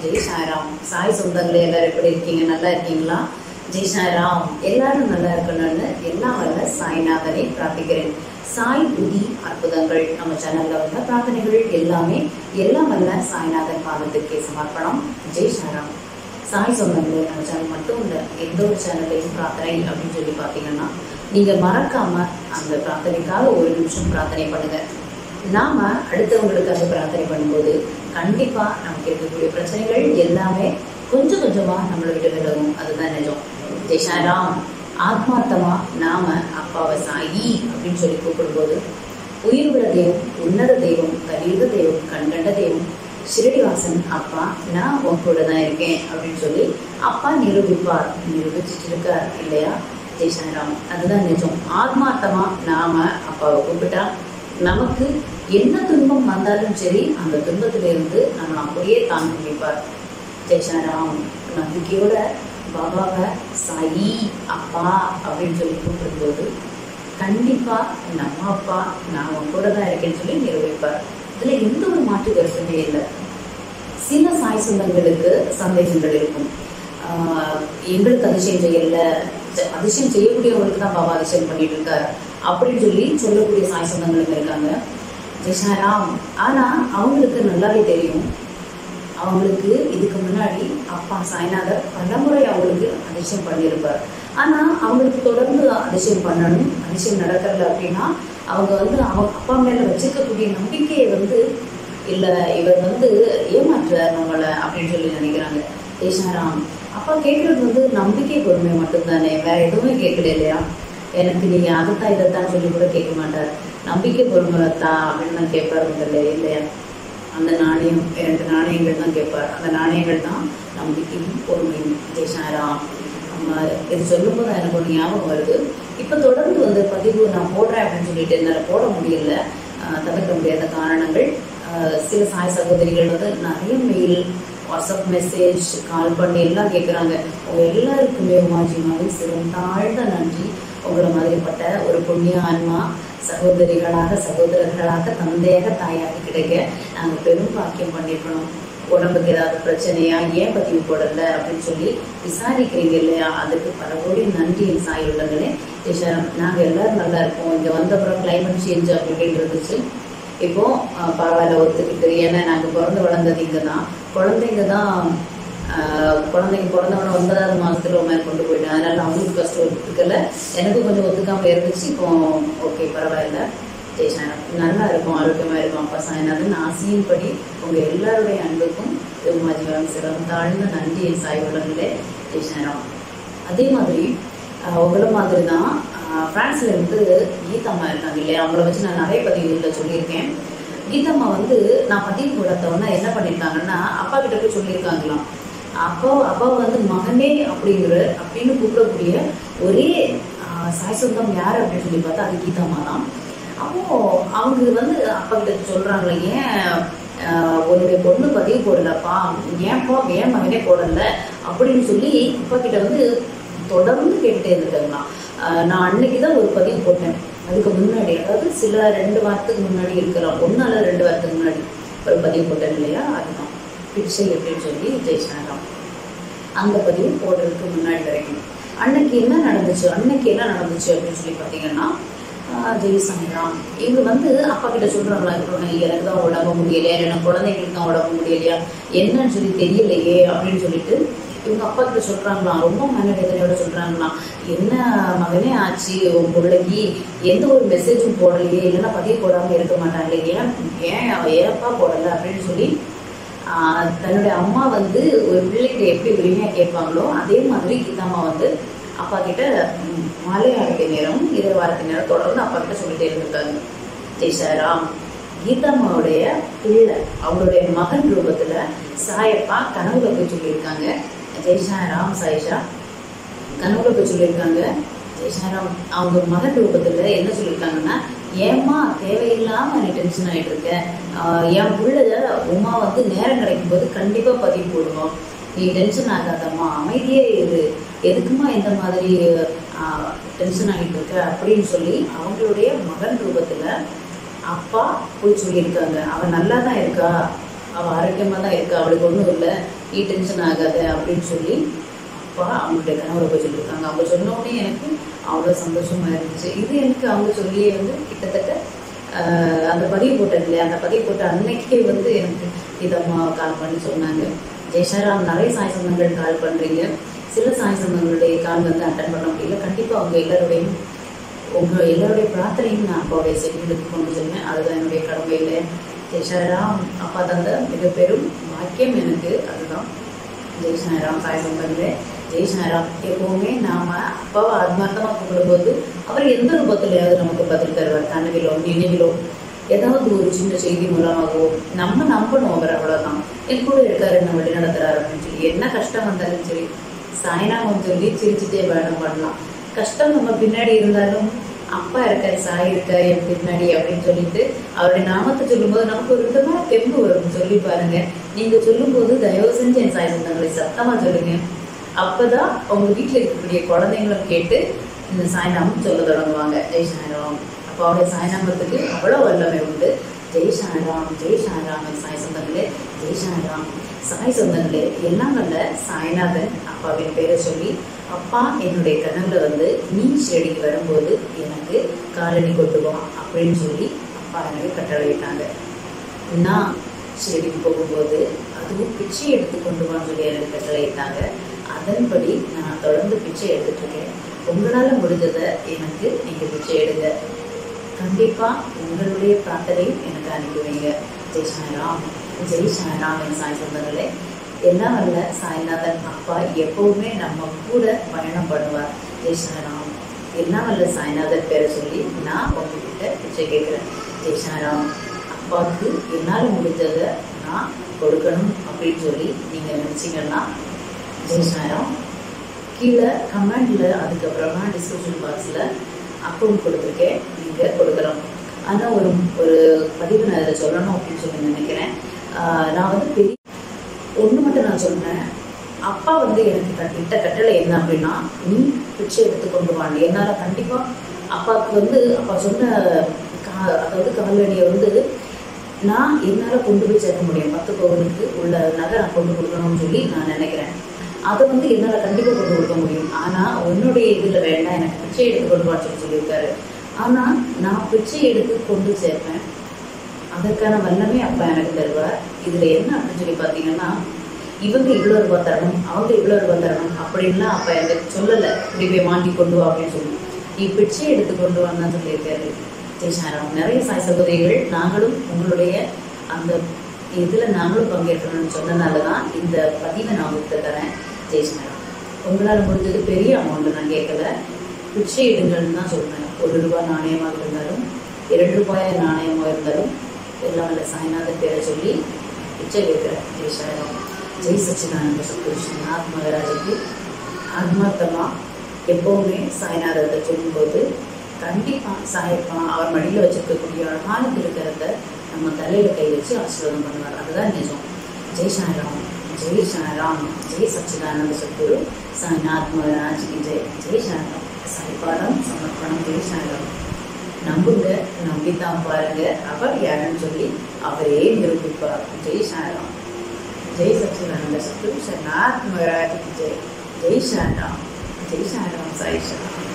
ஜெய் சாய்ராம் சாய் சொந்தங்களே எல்லாரும் எப்படி இருக்கீங்க நல்லா இருக்கீங்களா ஜெய் சாய்ராம் எல்லாரும் நல்லா இருக்கணும்னு எல்லாம் வல்ல சாய்நாதனை பிரார்த்திக்கிறேன் சாய் புதி அற்புதங்கள் நம்ம சேனல்ல வந்த பிரார்த்தனைகள் எல்லாமே எல்லாம் வல்ல சாய்நாதன் பாதத்துக்கே சமர்ப்பணம் ஜெய் சாய்ராம் சாய் சொந்தங்களே நம்ம சேனல் மட்டும் இல்லை எந்த ஒரு சேனல்லையும் பிரார்த்தனை அப்படின்னு சொல்லி பார்த்தீங்கன்னா நீங்க மறக்காம அந்த பிரார்த்தனைக்காக ஒரு நிமிஷம் பிரார்த்தனை பண்ணுங்க நாம அடுத்தவங்களுக்காக பிரார்த்தனை பண்ணும்போது கண்டிப்பா நமக்கு இருக்கக்கூடிய பிரச்சனைகள் எல்லாமே கொஞ்சம் கொஞ்சமா நம்மளை விட்டு விலகும் அதுதான் நிஜம் ஜெய்ஷாராம் ஆத்மார்த்தமா நாம அப்பாவை சாயி அப்படின்னு சொல்லி கூப்பிடும்போது உயிருள்ள தெய்வம் உன்னத தெய்வம் கலியுக தெய்வம் கண்கண்ட தெய்வம் ஸ்ரீனிவாசன் அப்பா நான் உன் கூட தான் இருக்கேன் அப்படின்னு சொல்லி அப்பா நிரூபிப்பார் நிரூபிச்சுட்டு இருக்கார் இல்லையா ஜெய் சாய்ராம் அதுதான் நிஜம் ஆத்மார்த்தமா நாம அப்பாவை கூப்பிட்டா நமக்கு என்ன துன்பம் வந்தாலும் சரி அந்த துன்பத்திலிருந்து நம்ம அப்படியே தாங்க வைப்பார் ஜெய் சாய்ராம் நம்பிக்கையோட பாபாவை சாயி அப்பா அப்படின்னு சொல்லி கூப்பிடும்போது கண்டிப்பா நம்ம அப்பா நான் உன் கூட தான் இருக்கேன்னு சொல்லி நிரூபிப்பார் இதுல எந்த ஒரு மாற்று கருத்துமே இல்லை சில சாய் சொந்தங்களுக்கு சந்தேகங்கள் இருக்கும் ஆஹ் எங்களுக்கு அதிசயம் செய்யல ச- அதிசயம் செய்யக்கூடியவங்களுக்கு தான் பாபா அதிசயம் பண்ணிட்டு இருக்காரு அப்படின்னு சொல்லி சொல்லக்கூடிய சாய் சொந்தங்களும் இருக்காங்க ஜெஷாராம் ஆனா அவங்களுக்கு நல்லாவே தெரியும் அவங்களுக்கு இதுக்கு முன்னாடி அப்பா சாய்நாதர் பலமுறை அவங்களுக்கு அதிசயம் பண்ணியிருப்பார் ஆனா அவங்களுக்கு தொடர்ந்து அதிசயம் பண்ணணும் அதிசயம் நடக்கல அப்படின்னா அவங்க வந்து அவங்க அப்பா மேல வச்சிருக்கக்கூடிய நம்பிக்கையை வந்து இல்ல இவர் வந்து ஏமாற்றுறார் நம்மளை அப்படின்னு சொல்லி நினைக்கிறாங்க தேசாராம் அப்பா கேட்கறது வந்து நம்பிக்கை பொறுமை மட்டும்தானே வேற எதுவுமே கேட்கல இல்லையா எனக்கு நீங்க அதைத்தான் இதைத்தான் சொல்லி கூட கேட்க மாட்டார் நம்பிக்கை பொறுமை தான் அப்படின்னு தான் கேட்பாரு முதல்ல இல்லையா அந்த நாணயம் இரண்டு நாணயங்கள் தான் கேட்பார் அந்த நாணயங்கள் தான் நம்பிக்கையும் பொறுமையும் ஜெய்சாராம் நம்ம இது சொல்லும்போது எனக்கு ஒரு ஞாபகம் வருது இப்போ தொடர்ந்து வந்து பதிவு நான் போடுறேன் அப்படின்னு சொல்லிட்டு என்னால் போட முடியல ஆஹ் தவிர்க்க முடியாத காரணங்கள் ஆஹ் சில சாய் சகோதரிகள் வந்து நிறைய மெயில் வாட்ஸ்அப் மெசேஜ் கால் பண்ணி எல்லாம் கேட்குறாங்க உங்க எல்லாருக்குமே உமாஜிமாவே சிறந்தாழ்ந்த நன்றி உங்களை மாதிரிப்பட்ட ஒரு புண்ணிய ஆன்மா சகோதரிகளாக சகோதரர்களாக தந்தையாக தாயாக கிடைக்க நாங்கள் பெரும் பாக்கியம் பண்ணிருக்கணும் உடம்புக்கு ஏதாவது பிரச்சனையா ஏன் பதிவு போடல அப்படின்னு சொல்லி விசாரிக்கிறீங்க இல்லையா அதுக்கு பல கோடி நன்றி என் சாய் உள்ளங்களே நிஷாரம் நாங்கள் எல்லாரும் நல்லா இருப்போம் இங்கே வந்தப்புறம் கிளைமேட் சேஞ்ச் அப்படி இப்படின்னு இருந்துச்சு இப்போ அஹ், பரவாயில்ல ஒத்துக்கிட்டு ஏன்னா நாங்கள் பிறந்து வளர்ந்தது இங்கே தான் குழந்தைங்க தான் ஆஹ், குழந்தைங்க பிறந்தவன ஒன்பதாவது மாசத்துல ஒரு மாதிரி கொண்டு போயிட்டேன் அதனால அவங்களுக்கு கஷ்டம் ஒத்துக்கல எனக்கு கொஞ்சம் ஒத்துக்காம இருந்துச்சு இப்போ ஓகே பரவாயில்ல ஜெய்சானம் நல்லா இருக்கும் ஆரோக்கியமா இருக்கும் அப்பா சாய்நாதன் ஆசையின்படி உங்க எல்லாருடைய அன்புக்கும் திருமாஜிவரம் சிறந்த தாழ்ந்த நன்றி என் சாய் உலகிலே ஜெய்சானம் அதே மாதிரி ஆஹ், உங்களை மாதிரி தான் பிரான்ஸ்ல இருந்து கீதாம்மா இருக்காங்க இல்லையா அவங்கள வச்சு நான் நிறைய பதிவுகளில் சொல்லியிருக்கேன் கீதாம்மா வந்து நான் பதிவு கொடுத்தவொன்னே என்ன பண்ணியிருக்காங்கன்னா அப்பா கிட்ட போய் சொல்லியிருக்காங்களாம் அப்பா அப்பா வந்து மகனே அப்படிங்கிற அப்படின்னு கூப்பிடக்கூடிய ஒரே ஆஹ், சாய் சொந்தம் யார் அப்படின்னு சொல்லி பார்த்தா அது கீதாம்மா தான் அப்போ அவங்க வந்து அப்பா கிட்ட சொல்றாங்களே ஏன் ஆஹ், உன்னுடைய பொண்ணு பதிவு போடலப்பா ஏன்ப்பா ஏன் மகனே போடல அப்படின்னு சொல்லி அப்பா கிட்ட வந்து தொடர்ந்து கேட்டுட்டே இருந்திருக்காங்களாம் ஆஹ், நான் அன்னைக்கு தான் ஒரு பதிவு போட்டேன் அதுக்கு முன்னாடி அதாவது சில ரெண்டு வாரத்துக்கு முன்னாடி இருக்கலாம் ஒன்று அல்லது ரெண்டு வாரத்துக்கு முன்னாடி ஒரு பதிவு போட்டேன் இல்லையா அதுதான் பிச்சை அப்படின்னு சொல்லி ஜெயிச்சாராம் அந்த பதிவு போடுறதுக்கு முன்னாடி வரைக்கும் அன்னைக்கு என்ன நடந்துச்சு அன்னைக்கு என்ன நடந்துச்சு அப்படின்னு சொல்லி பார்த்தீங்கன்னா ஆஹ் ஜெய் சாய்ராம் இவங்க வந்து அப்பா கிட்ட சொல்றாங்களா இப்போ எனக்கு தான் உடம்பு முடியலையா எனக்கு குழந்தைங்களுக்கு தான் உடம்பு முடியலையா என்னன்னு சொல்லி தெரியலையே அப்படின்னு சொல்லிட்டு இவங்க அப்பா கிட்ட சொல்றாங்களாம் ரொம்ப மனவேதனையோட சொல்றாங்களாம் என்ன மகனே ஆச்சு உன் பிள்ளைக்கு எந்த ஒரு மெசேஜும் போடலையே இல்லைன்னா பதிவு போடாம இருக்க மாட்டாங்களே ஏன் ஏன் அவ ஏப்பா போடல அப்படின்னு சொல்லி ஆஹ் தன்னுடைய அம்மா வந்து ஒரு பிள்ளைகிட்ட எப்படி உரிமையா கேட்பாங்களோ அதே மாதிரி கீதாம்மா வந்து அப்பா கிட்ட ம், மாலை ஆரத்தி நேரம் இரவு ஆரத்தி நேரம் தொடர்ந்து அப்பா கிட்ட சொல்லிட்டே இருந்திருக்காங்க ஜெய்சாராம் கீதாம்மாவுடைய பிள்ளை அவங்களுடைய மகன் ரூபத்துல சாயப்பா கனவுல போய் சொல்லியிருக்காங்க ஜெய்சாராம் சாயிஷா கனவுல போய் சொல்லியிருக்காங்க ஜெய்சாராம் அவங்க மகன் ரூபத்துல என்ன சொல்லியிருக்காங்கன்னா ஏம்மா தேவையில்லாம நீ டென்ஷன் ஆயிட்டு இருக்க ஆஹ் என் புள்ள உமா வந்து நேரம் கிடைக்கும் போது கண்டிப்பா பதிவு போடுவோம் நீ டென்ஷன் ஆகாதம்மா அமைதியே இரு எதுக்குமா இந்த மாதிரி டென்ஷன் ஆகிட்டு இருக்க அப்படின்னு சொல்லி அவங்களுடைய மகன் ரூபத்துல அப்பா போய் சொல்லியிருக்காங்க அவ நல்லா தான் இருக்கா அவ ஆரோக்கியமா தான் இருக்கா அவளுக்கு ஒன்றும் இல்லை நீ டென்ஷன் ஆகாத அப்படின்னு சொல்லி அப்பா அவங்களுடைய கணவரை போய் சொல்லியிருக்காங்க அவங்க சொன்ன உடனே எனக்கு அவ்வளோ சந்தோஷமா இருந்துச்சு இது எனக்கு அவங்க சொல்லியே வந்து கிட்டத்தட்ட ஆஹ், அந்த பதிவு போட்டது இல்லையா அந்த பதிவு போட்ட அன்னைக்கே வந்து எனக்கு இதம்மா கால் பண்ணி சொன்னாங்க ஜெயசாராம் நிறைய சாய் சொந்தங்கள் கால் பண்ணுறீங்க சில சாய் சொந்தங்களுடைய கால் வந்து அட்டன் பண்ண முடியல கண்டிப்பாக அவங்க எல்லாருடையும் உங்கள் எல்லாருடைய பிரார்த்தனையும் நான் அப்பாவுடைய செவிகளுக்கு கொண்டு செல்வேன் அதுதான் என்னுடைய கடமையில் ஜெய்சாராம் அப்பா தந்த மிக பெரும் பாக்கியம் எனக்கு அதுதான் ஜெய் சாய்ராம் சாய் சம்பந்தே ஜெய் சாய்ராம் எப்பவுமே நாம அப்பாவை ஆத்மார்த்தமாக கூப்பிடும்போது அவர் எந்த ரூபத்திலையாவது நமக்கு பதில் தருவார் கனவிலோ நினைவிலோ ஏதாவது ஒரு சின்ன செய்தி மூலமாகவோ நம்ம நம்பணும் அவர் அவ்வளவுதான் என் கூட இருக்காரு என்ன வழி நடத்துறாரு அப்படின்னு சொல்லி என்ன கஷ்டம் வந்தாலும் சரி சாய்நாமம் சொல்லி சிரிச்சுட்டே பயணம் பண்ணலாம் கஷ்டம் நம்ம பின்னாடி இருந்தாலும் அப்பா இருக்காரு சாய் இருக்காரு என் பின்னாடி அப்படின்னு சொல்லிட்டு அவருடைய நாமத்தை சொல்லும்போது நமக்கு ஒரு விதமான தெம்பு வரும் சொல்லி பாருங்க நீங்க சொல்லும்போது தயவு செஞ்சு என் சாய் சொந்தங்களை சத்தமா சொல்லுங்க அப்பதான் உங்க வீட்டுல இருக்கக்கூடிய குழந்தைங்களும் கேட்டு இந்த சாய்நாமம் சொல்ல தொடங்குவாங்க ஜெய் சாய்ராம் அப்பாவுடைய சாய்நாமத்துக்கு அவ்வளவு வல்லமை உண்டு ஜெய் சாய்ராம் ஜெய் சாய்ராம் என் சாய் சொந்தங்களே ஜெய் சாய்ராம் சாய் சொந்தங்களே எல்லாம் வல்ல சாய்நாதன் அப்பாவின் பேரை சொல்லி அப்பா என்னுடைய கனவுல வந்து நீ ஷெடிக்கு வரும்போது எனக்கு காலனி கொண்டு வா அப்படின்னு சொல்லி அப்பா எனக்கு கட்டளையிட்டாங்க நான் ஷெடிக்கு போகும்போது அதுவும் பிச்சை எடுத்து கொண்டு வான்னு சொல்லி எனக்கு கட்டளையிட்டாங்க அதன்படி நான் தொடர்ந்து பிச்சை எடுத்துட்டு இருக்கேன் உங்களால முடிஞ்சதை எனக்கு நீங்க பிச்சை எடுங்க கண்டிப்பா உங்களுடைய பிரார்த்தனை எனக்கு அனுப்பி வைங்க ஜெய் சாய்ராம் ஜெய் சாய்ராம் என் சாய் சொந்தங்களே எல்லாம் வல்ல சாய்நாதன் அப்பா எப்பவுமே நம்ம கூட பயணம் பண்ணுவார் ஜெய் சாய்ராம் எல்லாம் வல்ல சாய்நாதன் பேரை சொல்லி நான் உங்ககிட்ட பிச்சை கேட்குறேன் ஜெய் சாய்ராம் அப்பாவுக்கு என்னால் முடிஞ்சதை நான் கொடுக்கணும் அப்படின்னு சொல்லி நீங்கள் நினச்சிங்கன்னா ஜெய் சாய்ராம் கீழே கமெண்ட்ல அதுக்கப்புறமா டிஸ்கிரிப்ஷன் பாக்ஸில் அக்கௌண்ட் கொடுத்துருக்கேன் நீங்கள் கொடுக்கலாம் ஆனால் ஒரு ஒரு பதிவு நான் இதில் சொல்லணும் அப்படின்னு சொல்லி நினைக்கிறேன் ஆஹ் நான் வந்து பெரிய ஒன்று மட்டும் நான் சொன்னேன் அப்பா வந்து எனக்கு கட்டிட்ட கட்டளை என்ன அப்படின்னா நீ பிச்சை எடுத்து கொண்டு வாங்க என்னால் கண்டிப்பாக அப்பாவுக்கு வந்து அப்பா சொன்ன கா அதாவது கால்வழியை வந்து நான் என்னால் கொண்டு போய் சேர்க்க முடியும் பத்து பவுனுக்கு உள்ள நகை நான் கொண்டு கொடுக்கணும்னு சொல்லி நான் நினைக்கிறேன் அதை வந்து என்னால் கண்டிப்பாக கொண்டு கொடுக்க முடியும் ஆனால் உன்னுடைய இதில் வேண்டாம் எனக்கு பிச்சை எடுத்து கொண்டு வான்னு சொல்லி சொல்லியிருக்காரு ஆனால் நான் பிச்சை எடுத்து கொண்டு சேர்ப்பேன் அதற்கான வல்லமே அப்பா எனக்கு தருவார் இதுல என்ன அப்படின்னு சொல்லி பார்த்தீங்கன்னா இவங்க இவ்வளோ ரூபா தரணும் அவங்க இவ்வளோ ரூபா தரணும் அப்படின்லாம் அப்பா எனக்கு சொல்லலை இப்படி போய் மாட்டி கொண்டு வா அப்படின்னு சொல்லி நீ பிச்சை எடுத்து கொண்டு வான்னு சொல்லியிருக்காரு ஜெய்சாராம் நிறைய சாய் சகோதரிகள் நாங்களும் உங்களுடைய அந்த இதுல நாங்களும் பங்கேற்கணும்னு சொன்னனால தான் இந்த பதிவை நான் உங்களுக்கு தரேன் ஜெய்சாராம் உங்களால் முடிஞ்சது பெரிய அமௌண்ட் நான் கேட்கல பிச்சை எடுங்கள்னு தான் சொல்றேன் ஒரு ரூபாய் நாணயமாக இருந்தாலும் இரண்டு ரூபாய் நாணயமாக இருந்தாலும் எல்லாம் வல்ல சாய்நாதன் பேரை சொல்லி பிச்சை கேட்கிறேன் ஜெய் சாய்ராம் ஜெய் சச்சிதானந்த சத்குருஷ்ணன் நாத் மகராஜுக்கு ஆத்மார்த்தமா எப்பவுமே சாய்நாதத்தை சொல்லும்போது கண்டிப்பா சாயப்பா அவர் மடியில வச்சிருக்கக்கூடிய அழகான திருக்கரத்தை நம்ம தலையில கை வச்சு ஆசீர்வாதம் பண்ணுவார் அதுதான் நிஜம் ஜெய் சாய்ராம் ஜெய் சாய்ராம் ஜெய் சச்சிதானந்த சத்குரு சாய்நாத் மகராஜ் கி ஜெய் ஜெய் சாய்ராம் சாய்பாடம் சமர்ப்பணம் ஜெய் சாய்ராம் நம்புங்க நம்பித்தான் பாருங்க அவர் யாருன்னு சொல்லி அவரே நிரூபிப்பார் ஜெய் சாய்ராம் ஜெய் சச்சிதானந்த சத்குரு சநாத் மகராஜ் கி ஜெய் ஜெய் சாய்ராம் ஜெய் சாய்ராம் சாய் சாய்ராம்